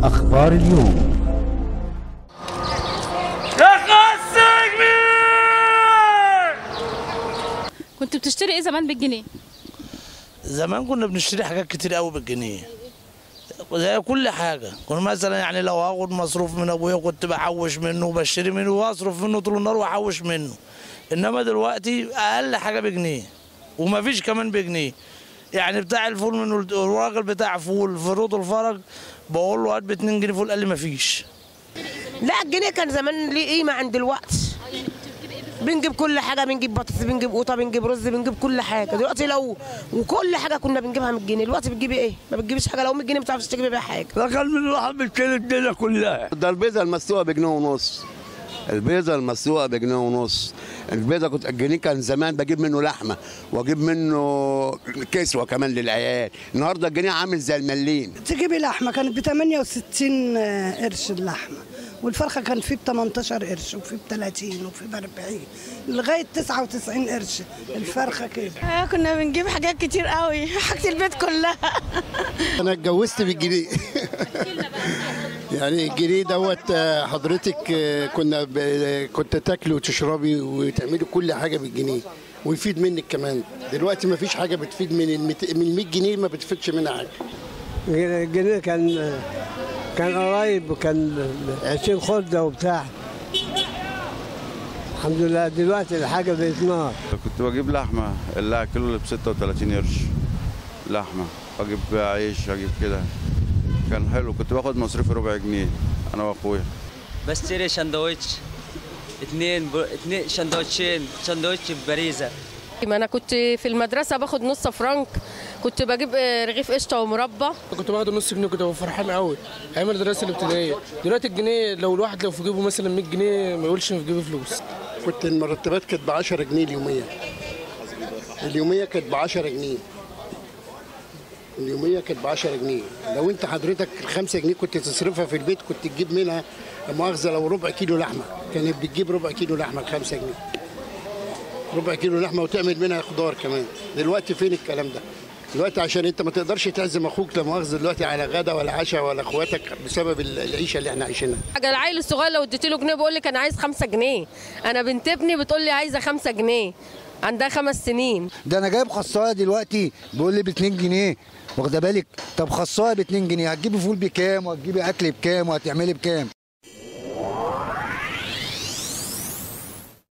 أخبار اليوم كنت بتشتري ايه زمان بالجنيه زمان كنا بنشتري حاجات كتير قوي بالجنيه زي كل حاجة كنا مثلا يعني لو هاخد مصروف من ابويا كنت بحوش منه وبشتري منه واصرف منه طول النهار واحوش منه انما دلوقتي اقل حاجة بجنيه ومفيش كمان بجنيه يعني بتاع الفول من الراجل بتاع فول في روض الفرج بقول له هات ب 2 جنيه فول قال لي مفيش لا الجنيه كان زمان ليه قيمه عن دلوقتي بنجيب كل حاجه بنجيب بطاطس بنجيب قوطه بنجيب رز بنجيب كل حاجه دلوقتي لو وكل حاجه كنا بنجيبها من الجنيه دلوقتي بتجيبي ايه ما بتجيبيش حاجه لو 100 جنيه ما بتعرفيش تجيبي بيها حاجه رجل من الواحد بتشيل الدنيا كلها ده البيضه المسلوقه بجنيه ونص البيضه المسلوقه بجنيه ونص البيضه كنت الجنيه كان زمان بجيب منه لحمه واجيب منه كسوه كمان للعيال النهارده الجنيه عامل زي الملين تجيبي لحمه كانت ب 68 قرش اللحمه والفرخه كان في ب 18 قرش وفي ب 30 وفي ب 40 لغايه 99 قرش الفرخه كده آه كنا بنجيب حاجات كتير قوي حاجة البيت كلها انا اتجوزت بالجنيه يعني الجنيه دوت آه، حضرتك آه، كنا ب- كنت تاكلي وتشربي وتعملي كل حاجه بالجنيه ويفيد منك كمان دلوقتي ما فيش حاجه بتفيد من المت... من 100 جنيه ما بتفيدش منها حاجه الجنيه كان كان قريب وكان 20 خردة وبتاع الحمد لله دلوقتي الحاجة بقت نار كنت بجيب لحمة اللاعة كيلو اللي ب 36 قرش لحمة أجيب عيش أجيب كده كان حلو كنت باخد مصروفي ربع جنيه أنا وأخويا بشتري شندوتش اتنين ب... اتنين شندوتشين شندوتش ببريزة ما انا كنت في المدرسه باخد نص فرنك كنت بجيب آه، رغيف قشطه ومربى كنت باخد نص جنيه كنت ببقى فرحان قوي ايام المدرسه الابتدائيه دلوقتي الجنيه لو الواحد لو في جيبه مثلا 100 جنيه ما يقولش في جيبه فلوس كنت المرتبات كانت ب 10 جنيه اليوميه اليوميه كانت ب 10 جنيه اليوميه كانت ب 10 جنيه لو انت حضرتك ال 5 جنيه كنت تصرفها في البيت كنت تجيب منها لا مؤاخذه لو ربع كيلو لحمه كانت بتجيب ربع كيلو لحمه ب 5 جنيه ربع كيلو لحمه وتعمل منها خضار كمان دلوقتي فين الكلام ده دلوقتي عشان انت ما تقدرش تعزم اخوك لا مؤاخذه دلوقتي على غدا ولا عشاء ولا اخواتك بسبب العيشه اللي احنا عايشينها حاجه العيل الصغير لو اديت له جنيه بيقول لك انا عايز خمسة جنيه انا بنت ابني بتقول لي عايزه خمسة جنيه عندها خمس سنين ده انا جايب خصايه دلوقتي بيقول لي ب 2 جنيه واخده بالك طب خصايه ب 2 جنيه هتجيبي فول بكام وهتجيبي اكل بكام وهتعملي بكام